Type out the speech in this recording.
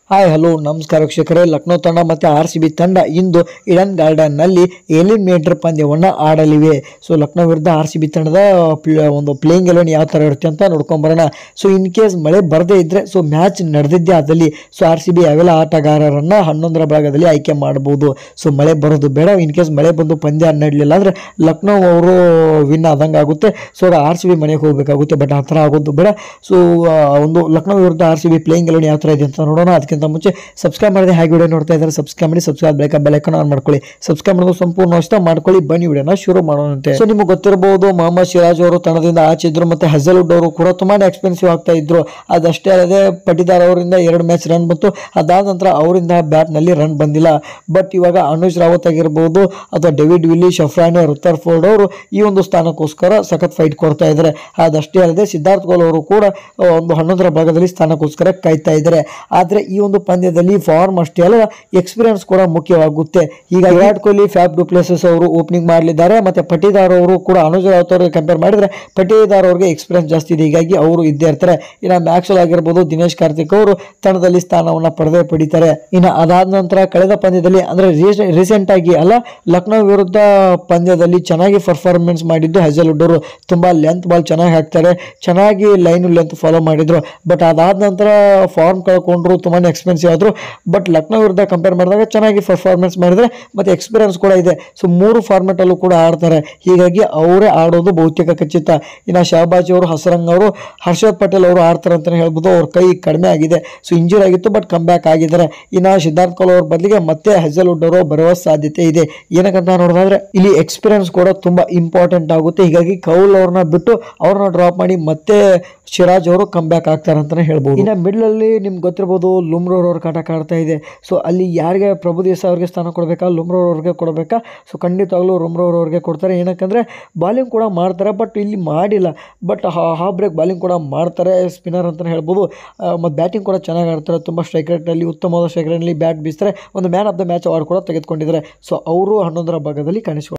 hi hello ನಮಸ್ಕಾರ ವೀಕ್ಷಕರೇ ಲಕ್ನೋ ತಂಡ ಮತ್ತು ಆರ್ ಸಿ ಬಿ ತಂಡ ಇಂದು ಇಡನ್ ಗಾರ್ಡನ್ನಲ್ಲಿ ಎಲಿಮಿನೇಟರ್ ಪಂದ್ಯವನ್ನು ಆಡಲಿವೆ ಸೊ ಲಕ್ನೋ ವಿರುದ್ಧ ಆರ್ ಸಿ ಬಿ ತಂಡದ ಪ್ಲ- ಒಂದು ಪ್ಲೇಯಿಂಗ್ ಎಲೆವನ್ ಯಾವ ಥರ ಇರುತ್ತೆ ಅಂತ ನೋಡ್ಕೊಂಬರೋಣ ಸೊ ಇನ್ ಕೇಸ್ ಮಳೆ ಬರದೇ ಇದ್ದರೆ ಸೊ ಮ್ಯಾಚ್ ನಡೆದಿದ್ದೇ ಆದಲ್ಲಿ ಸೊ ಆರ್ ಸಿ ಬಿ ಯಾವೆಲ್ಲ ಆಟಗಾರರನ್ನು ಹನ್ನೊಂದರ ಭಾಗದಲ್ಲಿ ಆಯ್ಕೆ ಮಾಡ್ಬೋದು ಸೊ ಮಳೆ ಬರೋದು ಬೇಡ ಇನ್ ಕೇಸ್ ಮಳೆ ಬಂದು ಪಂದ್ಯ ನಡಲಿಲ್ಲ ಅಂದರೆ ಲಕ್ನೋ ಅವರು ವಿನ್ ಆದಂಗೆ ಆಗುತ್ತೆ ಸೊ ಆರ್ ಸಿ ಬಿ ಮನೆಗೆ ಹೋಗಬೇಕಾಗುತ್ತೆ ಬಟ್ ಆ ಥರ ಆಗೋದು ಬೇಡ ಸೊ ಒಂದು ಲಕ್ನೋ ವಿರುದ್ಧ R C B playing eleven ಯಾವ ಥರ ಇದೆ ಅಂತ ನೋಡೋಣ ಅದಕ್ಕಿಂತ ಮುಂಚೆ ಸಬ್ಸ್ಕ್ರೈಬ್ ಮಾಡಿದೆ ಹಾಗೆ ವಿಡಿಯೋ ನೋಡ್ತಾ ಇದ್ದಾರೆ ಸಬ್ಸ್ಕ್ರೈಬ್ ಮಾಡಿ ಸಬ್ಸ್ಕ್ರೈಬ್ ಬೇಕಾ ಬೆಲೈಕನ್ ಆನ್ ಮಾಡ್ಕೊಳ್ಳಿ ಸಬ್ಸ್ಕ್ರೈಬ್ ಮಾಡೋದು ಸಂಪೂರ್ಣ ಇಷ್ಟ ಮಾಡ್ಕೊಳ್ಳಿ ಬನ್ನಿ ವಿಡಿಯೋನ ಶುರು ಮಾಡೋಣಂತೆ ಸೊ ನಿಮಗೆ ಗೊತ್ತಿರಬಹುದು ಮೊಹಮ್ಮದ್ ಸಿರಾಜ್ ಅವರು ತಂಡದಿಂದ ಆಚೆ ಇದ್ರು ಮತ್ತೆ ಹಜಲ್ವುಡ್ ಅವರು ಕೂಡ ತುಂಬಾನೇ ಎಕ್ಸ್ಪೆನ್ಸಿವ್ ಆಗ್ತಾ ಇದ್ರು ಅದಷ್ಟೇ ಅಲ್ಲದೆ ಪಟಿದಾರ್ ಅವರಿಂದ ಎರಡು ಮ್ಯಾಚ್ ರನ್ ಬಂತು ಅದಾದ ನಂತರ ಅವರಿಂದ ಬ್ಯಾಟ್ನಲ್ಲಿ ರನ್ ಬಂದಿಲ್ಲ ಬಟ್ ಇವಾಗ ಅನುಜ್ ರಾವತ್ ಆಗಿರ್ಬೋದು ಅಥವಾ ಡೇವಿಡ್ ವಿಲ್ಲಿ ಶಫ್ರಾನಿ ರುತ್ತರ್ ಫೋರ್ಡ್ ಅವರು ಈ ಒಂದು ಸ್ಥಾನಕ್ಕೋಸ್ಕರ ಸಖತ್ ಫೈಟ್ ಕೊಡ್ತಾ ಇದ್ದಾರೆ ಅದಷ್ಟೇ ಅಲ್ಲದೆ ಸಿದ್ಧಾರ್ಥ್ ಗೋಲ್ ಅವರು ಕೂಡ ಆ, ಒಂದು ಹನ್ನೊಂದರ ಭಾಗದಲ್ಲಿ ಸ್ಥಾನಕ್ಕೋಸ್ಕರ ಕಾಯ್ತಾ ಇದ್ದಾರೆ ಆದರೆ ಈ ಒಂದು ಪಂದ್ಯದಲ್ಲಿ ಫಾರ್ಮ್ ಅಷ್ಟೇ ಅಲ್ಲ ಎಕ್ಸ್ಪೀರಿಯನ್ಸ್ ಕೂಡ ಮುಖ್ಯವಾಗುತ್ತೆ ಈಗ ವಿರಾಟ್ ಕೊಹ್ಲಿ ಫ್ಯಾಬ್ ಡುಪ್ಲೆಸಸ್ ಅವರು ಓಪನಿಂಗ್ ಮಾಡಲಿದ್ದಾರೆ ಮತ್ತೆ ಪಟಿದಾರ್ ಅವರು ಕೂಡ ಅನುಜ್ ರಾವತ್ ಅವರಿಗೆ ಕಂಪೇರ್ ಮಾಡಿದ್ರೆ ಪಟಿದಾರ್ ಅವರಿಗೆ ಎಕ್ಸ್ಪೀರಿಯನ್ಸ್ ಜಾಸ್ತಿ ಇದೆ ಹೀಗಾಗಿ ಅವರು ಇದ್ದೇ ಇರ್ತಾರೆ ಇನ್ನು ಮ್ಯಾಕ್ಸಲ್ ಆಗಿರ್ಬೋದು ದಿನೇಶ್ ಕಾರ್ತಿಕ್ ಅವರು ತಂಡದಲ್ಲಿ ಸ್ಥಾನವನ್ನ ಪಡೆದೇ ಪಡಿತಾರೆ ಇನ್ನು ಅದಾದ ನಂತರ ಕಳೆದ ಪಂದ್ಯದಲ್ಲಿ ಅಂದ್ರೆ ರೀಸೆಂಟ್ ಆಗಿ ಅಲ್ಲ ಲಕ್ನೋ ವಿರುದ್ಧ ಪಂದ್ಯದಲ್ಲಿ ಚೆನ್ನಾಗಿ ಪರ್ಫಾರ್ಮೆನ್ಸ್ ಮಾಡಿದ್ದು ಹೆಜಲ್ವುಡ್ ಅವರು ತುಂಬಾ ಲೆಂತ್ ಬಾಲ್ ಚೆನ್ನಾಗಿ ಹಾಕ್ತಾರೆ ಚೆನ್ನಾಗಿ ಲೈನ್ ಲೆಂತ್ ಫಾಲೋ ಮಾಡಿದ್ರು ಬಟ್ ಅದಾದ ನಂತರ ಫಾರ್ಮ್ ಕಳ್ಕೊಂಡ್ರು ತುಂಬಾನೇ ಎಕ್ಸ್ಪೆನ್ಸಿವ್ ಆದ್ರು ಬಟ್ ಲಕ್ನೋ ವಿರುದ್ಧ ಕಂಪೇರ್ ಮಾಡಿದಾಗ ಚೆನ್ನಾಗಿ ಪರ್ಫಾರ್ಮೆನ್ಸ್ ಮಾಡಿದ್ರೆ ಮತ್ತೆ ಎಕ್ಸ್ಪೀರಿಯನ್ಸ್ ಕೂಡ ಇದೆ ಸೊ ಮೂರು ಫಾರ್ಮೆಟ್ ಅಲ್ಲೂ ಕೂಡ ಆಡ್ತಾರೆ ಹೀಗಾಗಿ ಅವರೇ ಆಡೋದು ಬಹುತೇಕ ಖಚಿತ ಇನ್ನು ಶಹಬಾಜ್ ಅವರು ಹಸರಂಗ್ ಅವರು ಹರ್ಷದ್ ಪಟೇಲ್ ಅವರು ಆಡ್ತಾರೆ ಅಂತಲೇ ಹೇಳ್ಬೋದು ಅವ್ರ ಕೈ ಕಡಿಮೆ ಆಗಿದೆ ಸೊ ಇಂಜೂರ್ ಆಗಿತ್ತು ಬಟ್ ಕಮ್ ಬ್ಯಾಕ್ ಆಗಿದ್ದಾರೆ ಇನ್ನು ಸಿದ್ಧಾರ್ಥ್ ಕೌಲ್ ಅವ್ರ ಬದಲಿಗೆ ಮತ್ತೆ ಹೆಜಲ್ವುಡ್ ಅವರು ಬರುವ ಸಾಧ್ಯತೆ ಇದೆ ಏನಕ್ಕಂತ ನೋಡೋದಾದ್ರೆ ಇಲ್ಲಿ ಎಕ್ಸ್ಪೀರಿಯನ್ಸ್ ಕೂಡ ತುಂಬಾ ಇಂಪಾರ್ಟೆಂಟ್ ಆಗುತ್ತೆ ಹೀಗಾಗಿ ಕೌಲ್ ಅವ್ರನ್ನ ಬಿಟ್ಟು ಅವ್ರನ್ನ ಡ್ರಾಪ್ ಮಾಡಿ ಮತ್ತೆ ಶಿರಾಜ್ ಅವರು ಕಮ್ ಬ್ಯಾಕ್ ಆಗ್ತಾರೆ ಅಂತಾನೆ ಹೇಳ್ಬೋದು ಇನ್ನು ಮಿಡ್ಲ್ ಅಲ್ಲಿ ನಿಮ್ಗೆ ಗೊತ್ತಿರ್ಬೋದು ಲುಮ್ರೋರ್ ಅವ್ರ ಕಾಟ ಕಾಡ್ತಾ ಇದೆ ಸೊ ಅಲ್ಲಿ ಯಾರಿಗೆ ಪ್ರಭು ದೇಸಾಯಿ ಅವ್ರಿಗೆ ಸ್ಥಾನ ಕೊಡಬೇಕಾ ಲುಮ್ರೋರ್ ಅವ್ರಿಗೆ ಕೊಡಬೇಕಾ ಸೊ ಖಂಡಿತವಾಗ್ಲೂ ಲುಮ್ರೋರ್ ಅವ್ರಿಗೆ ಕೊಡ್ತಾರೆ ಏನಕ್ಕಂದ್ರೆ ಬಾಲಿಂಗ್ ಕೂಡ ಮಾಡ್ತಾರೆ ಬಟ್ ಇಲ್ಲಿ ಮಾಡಿಲ್ಲ ಬಟ್ ಹಾಫ್ ಬ್ರೇಕ್ ಬಾಲಿಂಗ್ ಕೂಡ ಮಾಡ್ತಾರೆ ಸ್ಪಿನ್ನರ್ ಅಂತಲೇ ಹೇಳ್ಬೋದು ಮತ್ತು ಬ್ಯಾಟಿಂಗ್ ಕೂಡ ಚೆನ್ನಾಗಿ ಆಡ್ತಾರೆ ತುಂಬ ಸ್ಟ್ರೈಕ್ ರೇಟ್ನಲ್ಲಿ ಉತ್ತಮವಾದ ಸ್ಟ್ರೈಕ್ ರೇಟ್ನಲ್ಲಿ ಬ್ಯಾಟ್ ಬೀಸ್ತಾರೆ ಒಂದು man of the match award ಕೂಡ ತೆಗೆದುಕೊಂಡಿದ್ದಾರೆ ಸೊ ಅವರು ಹನ್ನೊಂದರ ಭಾಗದಲ್ಲಿ ಕಾಣಿಸ್ಕೊಂಡು